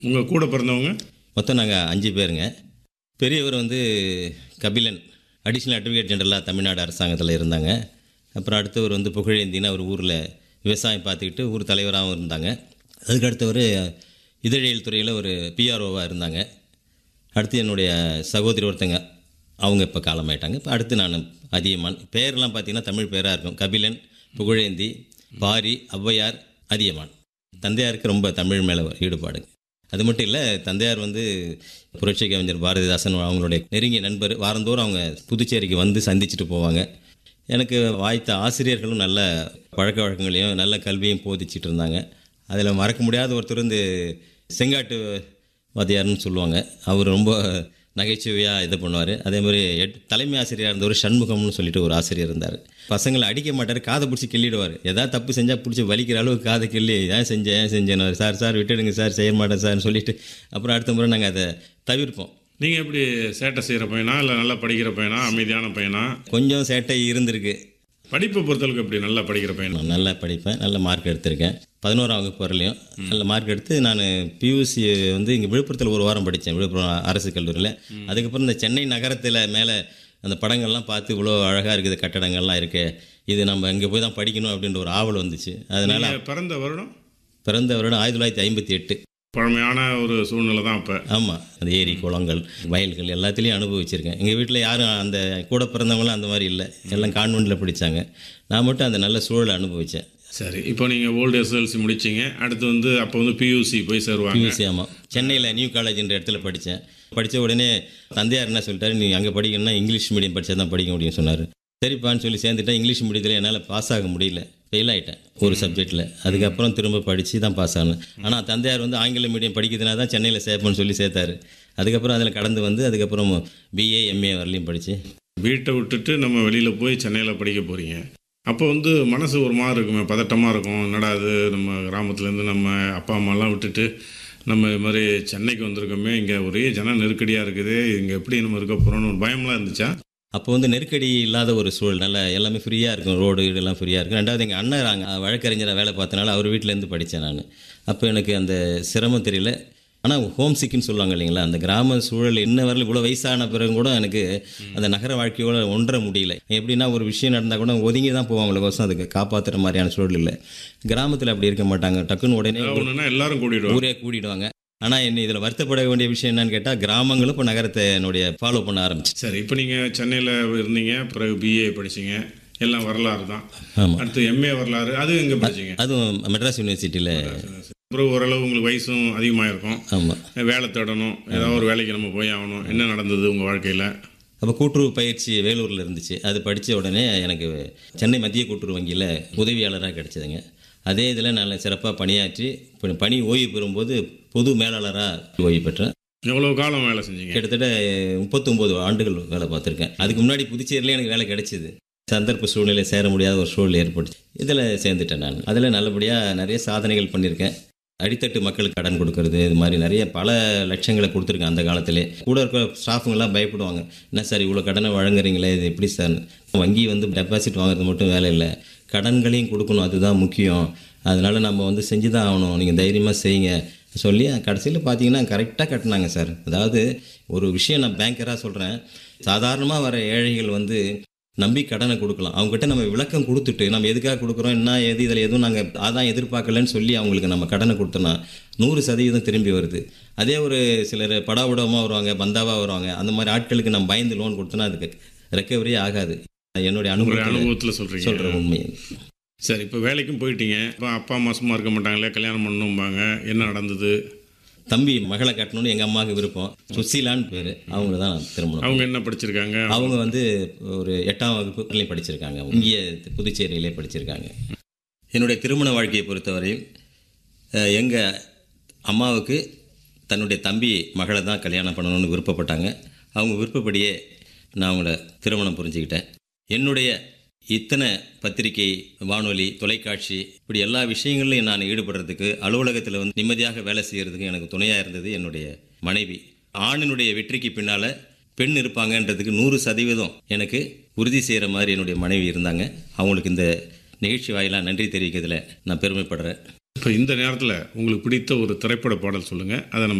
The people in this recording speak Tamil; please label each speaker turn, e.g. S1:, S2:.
S1: உங்கள் கூட பிறந்தவங்க
S2: மொத்தம் நாங்கள் அஞ்சு பேருங்க பெரியவர் வந்து கபிலன் அடிஷ்னல் அட்வொகேட் ஜெனரலாக தமிழ்நாடு அரசாங்கத்தில் இருந்தாங்க அப்புறம் அடுத்தவர் வந்து புகழேந்தின்னு அவர் ஊரில் விவசாயம் பார்த்துக்கிட்டு ஊர் தலைவராகவும் இருந்தாங்க அதுக்கு அடுத்தவர் இதழியல் துறையில் ஒரு பிஆர்ஓவாக இருந்தாங்க அடுத்து என்னுடைய சகோதரி ஒருத்தங்க அவங்க இப்போ காலமாயிட்டாங்க இப்போ அடுத்து நான் அதியமான் பேர்லாம் பார்த்தீங்கன்னா தமிழ் பேராக இருக்கும் கபிலன் புகழேந்தி பாரி ஔவையார் அதியமான் தந்தையாருக்கு ரொம்ப தமிழ் மேலே ஈடுபாடுங்க அது மட்டும் இல்லை தந்தையார் வந்து புரட்சி கவிஞர் பாரதிதாசன் அவங்களுடைய நெருங்கிய நண்பர் வாரந்தோறும் அவங்க புதுச்சேரிக்கு வந்து சந்திச்சுட்டு போவாங்க எனக்கு வாய்த்த ஆசிரியர்களும் நல்ல பழக்க வழக்கங்களையும் நல்ல கல்வியும் போதிச்சிட்டு இருந்தாங்க அதில் மறக்க முடியாத ஒருத்தர் வந்து செங்காட்டு வாத்தியார்னு சொல்லுவாங்க அவர் ரொம்ப நகைச்சுவையாக இது பண்ணுவார் அதே மாதிரி எட் தலைமை ஆசிரியராக இருந்தவர் சண்முகம்னு சொல்லிட்டு ஒரு ஆசிரியர் இருந்தார் பசங்களை அடிக்க மாட்டார் காதை பிடிச்சி கிள்ளிடுவார் ஏதாவது தப்பு செஞ்சால் பிடிச்சி வலிக்கிற அளவுக்கு காதை கிள்ளி ஏன் செஞ்சேன் ஏன் செஞ்சேன்னு சார் சார் விட்டுடுங்க சார் செய்ய மாட்டேன் சார்னு சொல்லிட்டு அப்புறம் அடுத்த முறை நாங்கள் அதை தவிர்ப்போம்
S1: நீங்கள் எப்படி சேட்டை செய்கிற பையனா இல்லை நல்லா படிக்கிற பையனா அமைதியான பையனா
S2: கொஞ்சம் சேட்டை இருந்திருக்கு
S1: படிப்பை பொறுத்தளவுக்கு எப்படி நல்லா படிக்கிற பையனா
S2: நான் நல்லா படிப்பேன் நல்ல மார்க் எடுத்திருக்கேன் பதினோராம் வகுப்பு வரலையும் நல்ல மார்க் எடுத்து நான் பியூசி வந்து இங்கே விழுப்புரத்தில் ஒரு வாரம் படித்தேன் விழுப்புரம் அரசு கல்லூரியில் அதுக்கப்புறம் இந்த சென்னை நகரத்தில் மேலே அந்த படங்கள்லாம் பார்த்து இவ்வளோ அழகாக இருக்குது கட்டடங்கள்லாம் இருக்கு இது நம்ம இங்கே போய் தான் படிக்கணும் அப்படின்ற ஒரு ஆவல் வந்துச்சு அதனால்
S1: நீங்க பிறந்த வருடம்
S2: பிறந்த வருடம் ஆயிரத்தி தொள்ளாயிரத்தி ஐம்பத்தி எட்டு
S1: பழமையான ஒரு சூழ்நிலை தான் அப்போ
S2: ஆமாம் அந்த ஏரி குளங்கள் வயல்கள் எல்லாத்துலேயும் அனுபவிச்சிருக்கேன் எங்கள் வீட்டில் யாரும் அந்த கூட பிறந்தவங்களாம் அந்த மாதிரி இல்லை எல்லாம் கான்வெண்ட்டில் படித்தாங்க நான் மட்டும் அந்த நல்ல சூழலை அனுபவித்தேன்
S1: சரி இப்போ நீங்கள் ஓல்டு எஸ்எல்சி முடிச்சிங்க அடுத்து வந்து அப்போ வந்து பியூசி போய் சேருவாங்க
S2: பியூசி ஆமாம் சென்னையில் நியூ காலேஜ்ன்ற இடத்துல படித்தேன் படித்த உடனே தந்தையார் என்ன சொல்லிட்டாரு நீ அங்கே படிக்கணும்னா இங்கிலீஷ் மீடியம் படித்தா தான் படிக்க முடியும்னு சொன்னார் சரிப்பான்னு சொல்லி சேர்ந்துட்டேன் இங்கிலீஷ் மீடியத்தில் என்னால் பாஸ் ஆக முடியல ஃபெயில் ஆகிட்டேன் ஒரு சப்ஜெக்ட்டில் அதுக்கப்புறம் திரும்ப படித்து தான் பாஸ் ஆனேன் ஆனால் தந்தையார் வந்து ஆங்கில மீடியம் படிக்கிறதுனால தான் சென்னையில் சேர்ப்பேன்னு சொல்லி சேர்த்தாரு அதுக்கப்புறம் அதில் கடந்து வந்து அதுக்கப்புறம் பிஏ எம்ஏ வரலையும் படித்து
S1: வீட்டை விட்டுட்டு நம்ம வெளியில் போய் சென்னையில் படிக்க போகிறீங்க அப்போ வந்து மனசு ஒரு மாதிரி இருக்குமே பதட்டமாக இருக்கும் என்னடா இது நம்ம கிராமத்துலேருந்து நம்ம அப்பா அம்மாலாம் விட்டுட்டு நம்ம இது மாதிரி சென்னைக்கு வந்திருக்கோமே இங்கே ஒரே ஜன நெருக்கடியாக இருக்குது இங்கே எப்படி நம்ம இருக்க போகிறோம்னு ஒரு பயம்லாம் இருந்துச்சா
S2: அப்போ வந்து நெருக்கடி இல்லாத ஒரு சூழல் நல்லா எல்லாமே ஃப்ரீயாக இருக்கும் ரோடு இதெல்லாம் ஃப்ரீயாக இருக்கும் ரெண்டாவது எங்கள் அண்ணன் அங்கே வழக்கறிஞராக வேலை பார்த்தனால அவர் வீட்டிலேருந்து படித்தேன் நான் அப்போ எனக்கு அந்த சிரமம் தெரியல ஆனால் ஹோம் சிக்குன்னு சொல்லுவாங்க இல்லைங்களா அந்த கிராம சூழல் இன்ன வரல இவ்வளோ வயசான பிறகு கூட எனக்கு அந்த நகர வாழ்க்கையோட ஒன்ற முடியல எப்படின்னா ஒரு விஷயம் நடந்தால் கூட ஒதுங்கி தான் போவாங்களே கோசம் அதுக்கு காப்பாற்றுற மாதிரியான சூழல் இல்லை கிராமத்தில் அப்படி இருக்க மாட்டாங்க டக்குன்னு உடனே
S1: ஒன்றுனா எல்லாரும் கூட்டிடுவோம்
S2: ஊரே கூடிடுவாங்க ஆனால் என்ன இதில் வருத்தப்பட வேண்டிய விஷயம் என்னன்னு கேட்டால் கிராமங்களும் இப்போ நகரத்தை என்னுடைய ஃபாலோ பண்ண ஆரம்பிச்சு
S1: சரி இப்போ நீங்கள் சென்னையில் இருந்தீங்க பிறகு பிஏ படிச்சீங்க எல்லாம் வரலாறு தான்
S2: ஆமாம்
S1: அடுத்து எம்ஏ வரலாறு அது எங்கே படிச்சீங்க
S2: அதுவும் மெட்ராஸ் யூனிவர்சிட்டியில்
S1: அப்புறம் ஓரளவு உங்களுக்கு வயசும் அதிகமாக இருக்கும்
S2: ஆமாம்
S1: வேலை தேடணும் ஏதாவது ஒரு வேலைக்கு நம்ம போய் ஆகணும் என்ன நடந்தது உங்கள் வாழ்க்கையில்
S2: அப்போ கூட்டுறவு பயிற்சி வேலூரில் இருந்துச்சு அது படித்த உடனே எனக்கு சென்னை மத்திய கூட்டுறவு வங்கியில் உதவியாளராக கிடைச்சதுங்க அதே இதில் நல்ல சிறப்பாக பணியாற்றி இப்போ பணி ஓய்வு பெறும்போது பொது மேலாளராக ஓய்வு பெற்றேன்
S1: எவ்வளோ காலம் வேலை செஞ்சீங்க
S2: கிட்டத்தட்ட முப்பத்தொம்போது ஆண்டுகள் வேலை பார்த்துருக்கேன் அதுக்கு முன்னாடி புதுச்சேரியிலே எனக்கு வேலை கிடைச்சிது சந்தர்ப்ப சூழ்நிலை சேர முடியாத ஒரு சூழ்நிலை ஏற்பட்டுச்சு இதில் சேர்ந்துட்டேன் நான் அதில் நல்லபடியாக நிறைய சாதனைகள் பண்ணியிருக்கேன் அடித்தட்டு மக்களுக்கு கடன் கொடுக்கறது இது மாதிரி நிறைய பல லட்சங்களை கொடுத்துருக்கேன் அந்த காலத்திலே கூட இருக்கிற ஸ்டாஃபுங்கெல்லாம் பயப்படுவாங்க என்ன சார் இவ்வளோ கடனை வழங்குறீங்களே இது எப்படி சார் வங்கி வந்து டெபாசிட் வாங்குறது மட்டும் வேலை இல்லை கடன்களையும் கொடுக்கணும் அதுதான் முக்கியம் அதனால் நம்ம வந்து செஞ்சு தான் ஆகணும் நீங்கள் தைரியமாக செய்யுங்க சொல்லி கடைசியில் பார்த்தீங்கன்னா கரெக்டாக கட்டினாங்க சார் அதாவது ஒரு விஷயம் நான் பேங்கராக சொல்கிறேன் சாதாரணமாக வர ஏழைகள் வந்து நம்பி கடனை கொடுக்கலாம் அவங்ககிட்ட நம்ம விளக்கம் கொடுத்துட்டு நம்ம எதுக்காக கொடுக்குறோம் என்ன எது இதில் எதுவும் நாங்கள் அதான் எதிர்பார்க்கலன்னு சொல்லி அவங்களுக்கு நம்ம கடனை கொடுத்தோன்னா நூறு சதவீதம் திரும்பி வருது அதே ஒரு சிலர் படாவுடமாக வருவாங்க பந்தாவாக வருவாங்க அந்த மாதிரி ஆட்களுக்கு நம்ம பயந்து லோன் கொடுத்தோன்னா அதுக்கு ரெக்கவரியே ஆகாது என்னுடைய
S1: உங்களுடைய
S2: அனுபவம்
S1: அனுபவத்தில் சொல்கிறீங்க
S2: சொல்கிற உண்மை
S1: சரி இப்போ வேலைக்கும் போயிட்டீங்க இப்போ அப்பா அம்மா சும்மா இருக்க மாட்டாங்களே கல்யாணம் பண்ணணும்பாங்க என்ன நடந்தது
S2: தம்பி மகளை கட்டணும்னு எங்கள் அம்மாவுக்கு விருப்பம் சுசீலான்னு பேர் அவங்கள தான் நான் திருமணம்
S1: அவங்க என்ன படிச்சிருக்காங்க
S2: அவங்க வந்து ஒரு எட்டாம் வகுப்பு வரையிலும் படிச்சிருக்காங்க இங்கே புதுச்சேரியிலே படிச்சிருக்காங்க என்னுடைய திருமண வாழ்க்கையை பொறுத்தவரையில் எங்கள் அம்மாவுக்கு தன்னுடைய தம்பி மகளை தான் கல்யாணம் பண்ணணும்னு விருப்பப்பட்டாங்க அவங்க விருப்பப்படியே நான் அவங்கள திருமணம் புரிஞ்சுக்கிட்டேன் என்னுடைய இத்தனை பத்திரிகை வானொலி தொலைக்காட்சி இப்படி எல்லா விஷயங்கள்லையும் நான் ஈடுபடுறதுக்கு அலுவலகத்தில் வந்து நிம்மதியாக வேலை செய்கிறதுக்கு எனக்கு துணையாக இருந்தது என்னுடைய மனைவி ஆணினுடைய வெற்றிக்கு பின்னால் பெண் இருப்பாங்கன்றதுக்கு நூறு சதவீதம் எனக்கு உறுதி செய்கிற மாதிரி என்னுடைய மனைவி இருந்தாங்க அவங்களுக்கு இந்த நிகழ்ச்சி வாயிலாக நன்றி தெரிவிக்கிறதுல நான் பெருமைப்படுறேன்
S1: இப்போ இந்த நேரத்தில் உங்களுக்கு பிடித்த ஒரு திரைப்பட பாடல் சொல்லுங்கள் அதை நம்ம